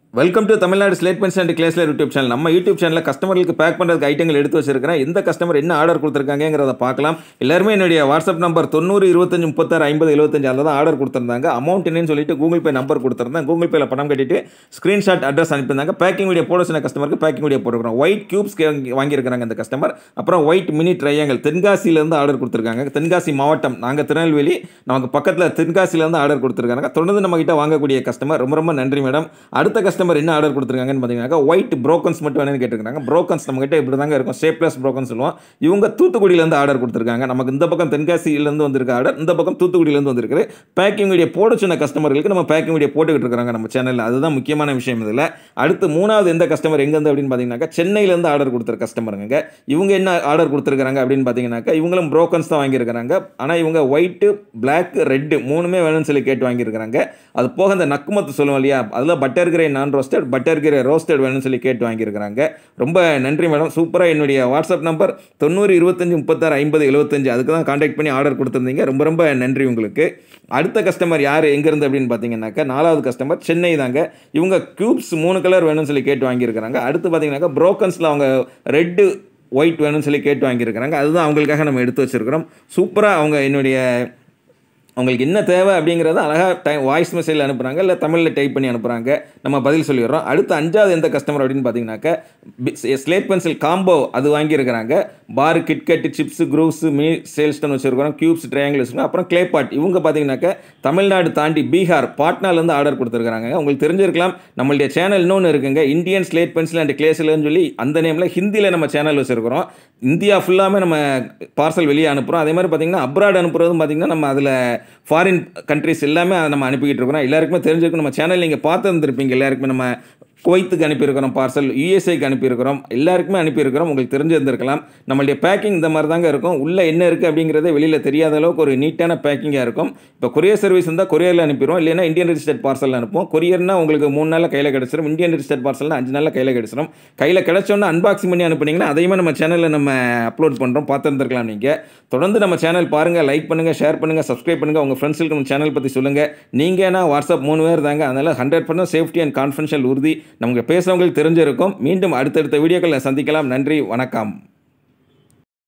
welcome to Tamil Nadu slate pens and கிளேஸ்லர் YouTube channel நம்ம YouTube சேனலில் கஸ்டமர்களுக்கு பேக் பண்ணுறதுக்கு ஐட்டங்கள் எடுத்து வச்சிருக்கிறேன் எந்த கஸ்டமர் என்ன ஆர்டர் கொடுத்துருக்காங்கிறத பார்க்கலாம் எல்லாருமே என்னுடைய வாட்ஸ்அப் நம்பர் தொண்ணூறு இருபத்தஞ்சு முப்பத்தாறு ஐம்பது எழுபத்தஞ்சு அதில் தான் ஆர்டர் கொடுத்துருந்தாங்க அமௌண்ட் என்னன்னு சொல்லிட்டு கூகுள் பே நம்பர் கொடுத்துருந்தேன் கூகுள் பேல பணம் கட்டிட்டு ஸ்க்ரீன்ஷாட் அட்ரஸ் அனுப்பியிருந்தாங்க பேக்கிங் வீடியோ போட சொன்ன கஸ்டமருக்கு பேக்கிங் வீடியோ போட்டுருக்கோம் ஒயிட் கியூப்ஸ் வாங்கியிருக்கிறாங்க இந்த கஸ்டமர் அப்புறம் ஒயிட் மினி ட்ரையாங்கல் தென்காசியிலேருந்து ஆர்டர் கொடுத்துருக்காங்க தென்காசி மாவட்டம் நாங்கள் திருநெல்வேலி நமக்கு பக்கத்தில் தென்காசியிலேருந்து ஆர்டர் கொடுத்துருக்காங்க தொடர்ந்து நம்ம கிட்ட வாங்கக்கூடிய கஸ்டமர் ரொம்ப ரொம்ப நன்றி மேடம் அடுத்த கஸ்டமர் என்ன ஆர்டர் கொடுத்துருக்காங்கன்னு பார்த்தீங்கன்னா ஒயிட் ப்ரோக்கன்ஸ் மட்டும் வேணும்னு கேட்டிருக்காங்க ப்ரோக்கன்ஸ் நம்ம கிட்ட இப்படி தாங்க இருக்கும் ஷேப்லெஸ் ப்ரோக்கன்ஸ் சொல்லுவோம் இவங்க தூத்துக்குடியிலேருந்து ஆர்டர் கொடுத்துருக்காங்க நமக்கு இந்த பக்கம் தென்காசியிலேருந்து வந்திருக்க ஆர்டர் இந்த பக்கம் தூத்துக்குடியிலேருந்து வந்திருக்கு பேக்கிங் வீடியோ போட சொன்ன கஸ்டமர்களுக்கு நம்ம பேக்கிங் வீடியோ போட்டுக்கிட்டு இருக்காங்க நம்ம சேனலில் அதுதான் முக்கியமான விஷயம் இதில் அடுத்து மூணாவது எந்த கஸ்டமர் எங்கேருந்து அப்படின்னு பார்த்தீங்கன்னாக்கா சென்னையிலேருந்து ஆர்டர் கொடுத்துரு கஸ்டமருங்க இவங்க என்ன ஆர்டர் கொடுத்துருக்காங்க அப்படின்னு பார்த்தீங்கன்னாக்கா இவங்களும் ப்ரோக்கன்ஸ் தான் வாங்கியிருக்கிறாங்க ஆனால் இவங்க ஒயிட்டு பிளாக் ரெட்டு மூணுமே வேணும்னு சொல்லி கேட்டு வாங்கியிருக்கிறாங்க அது போக அந்த நக்குமத்து சொல்லுவோம் இல்லையா அதில் பட்டர் கிரே நான் ரோஸ்டட் பட்டர் கிரே ரோஸ்டட் வேணும்னு சொல்லி கேட்டு வாங்கியிருக்கிறாங்க ரொம்ப நன்றி மேடம் சூப்பராக என்னுடைய வாட்ஸ்அப் நம்பர் தொண்ணூறு இருபத்தஞ்சி முப்பத்தாறு ஐம்பது எழுபத்தஞ்சு அதுக்கு தான் காண்டாக்ட் பண்ணி ஆர்டர் கொடுத்துருந்தீங்க ரொம்ப ரொம்ப நன்றி உங்களுக்கு அடுத்த கஸ்டமர் யார் எங்கேருந்து அப்படின்னு பார்த்தீங்கன்னாக்கா நாலாவது கஸ்டமர் சென்னை தாங்க இவங்க க்யூப்ஸ் மூணு கலர் வேணும்னு சொல்லி கேட்டு வாங்கியிருக்கிறாங்க அடுத்து பார்த்தீங்கன்னாக்கா ப்ரோக்கன்ஸில் அவங்க ரெட்டு ஒயிட் வேணும்னு சொல்லி கேட்டு வாங்கியிருக்கிறாங்க அதுதான் அவங்களுக்காக நம்ம எடுத்து வச்சுருக்கிறோம் சூப்பராக அவங்க என்னுடைய அவங்களுக்கு என்ன தேவை அப்படிங்கிறத அழகாக டைம் வாய்ஸ் மெசேஜில் அனுப்புகிறாங்க இல்லை தமிழில் டைப் பண்ணி அனுப்புகிறாங்க நம்ம பதில் சொல்லிடுறோம் அடுத்து அஞ்சாவது எந்த கஸ்டமர் அப்படின்னு பார்த்தீங்கன்னாக்கா ஸ்லேட் பென்சில் காம்போ அது வாங்கியிருக்கிறாங்க பார் கிட்கட் சிப்ஸ் குரூப்ஸ் மீ சேல்ஸ்டன் வச்சுருக்கிறோம் க்யூப்ஸ் ட்ரையாங்கிள் வச்சுருக்கோம் அப்புறம் க்ளே பாட் இவங்க பார்த்தீங்கன்னாக்கா தமிழ்நாடு தாண்டி பீகார் பாட்னாலேருந்து ஆர்டர் கொடுத்துருக்காங்க உங்களுக்கு தெரிஞ்சிருக்கலாம் நம்மளுடைய சேனல் இன்னொன்று இருக்குங்க இந்தியன் ஸ்லேட் பென்சில் அண்ட் கிளேஸ்லன்னு சொல்லி அந்த நேமில் ஹிந்தியில் நம்ம சேனல் வச்சுருக்கிறோம் இந்தியா ஃபுல்லாமே நம்ம பார்சல் வெளியே அனுப்புகிறோம் அதே மாதிரி பார்த்தீங்கன்னா அப்ராட் அனுப்புறதும் பார்த்தீங்கன்னா நம்ம அதில் ஃபாரின் கண்ட்ரிஸ் எல்லாமே அதை நம்ம அனுப்பிக்கிட்டு இருக்கிறோம் எல்லாருக்குமே தெரிஞ்சிருக்கும் நம்ம சேனல் நீங்கள் பார்த்து வந்துருப்பீங்க எல்லாருக்குமே நம்ம குவைத்துக்கு அனுப்பியிருக்கிறோம் பார்சல் யூஎஸ்ஏக்கு அனுப்பியிருக்கிறோம் எல்லாருக்குமே அனுப்பியிருக்கிறோம் உங்களுக்கு தெரிஞ்சிருந்திருக்கலாம் நம்மளுடைய பேக்கிங் இந்த மாதிரி தாங்க இருக்கும் உள்ளே என்ன இருக்குது அப்படிங்கிறதே வெளியில் தெரியாத அளவுக்கு ஒரு நீட்டான பேக்கிங்காக இருக்கும் இப்போ கொரியர் சர்வீஸ் இருந்தால் கொரியரில் அனுப்பிடுவோம் இல்லைன்னா இந்தியன் ரிஜிஸ்டர்ட் பார்சல் அனுப்புவோம் கொரியர்னா உங்களுக்கு மூணு நாளில் கையில் கிடச்சிரும் இந்தியன் ரிஜிஸ்டர்ட் பார்சல்னா அஞ்சு நாளில் கையில் கிடச்சிரும் கையில் கிடச்சோன்னா அன்பாக்சிங் பண்ணி அனுப்புனீங்கன்னா அதையுமே நம்ம சேனலில் நம்ம அப்லோட் பண்ணுறோம் பார்த்துருந்துருக்கலாம் நீங்கள் தொடர்ந்து நம்ம சேனல் பாருங்கள் லைக் பண்ணுங்கள் ஷேர் பண்ணுங்கள் சப்ஸ்கிரைப் பண்ணுங்கள் உங்கள் ஃப்ரெண்ட்ஸுக்கு நம்ம சேனல் பற்றி சொல்லுங்கள் நீங்கன்னா வாட்ஸ்அப் மூணு பேர் தாங்க அதனால் hundred percent safety and confidential உறுதி நமக்கு பேசுகிறவங்களுக்கு தெரிஞ்சிருக்கும் மீண்டும் அடுத்தடுத்த வீடியோக்களில் சந்திக்கலாம் நன்றி வணக்கம்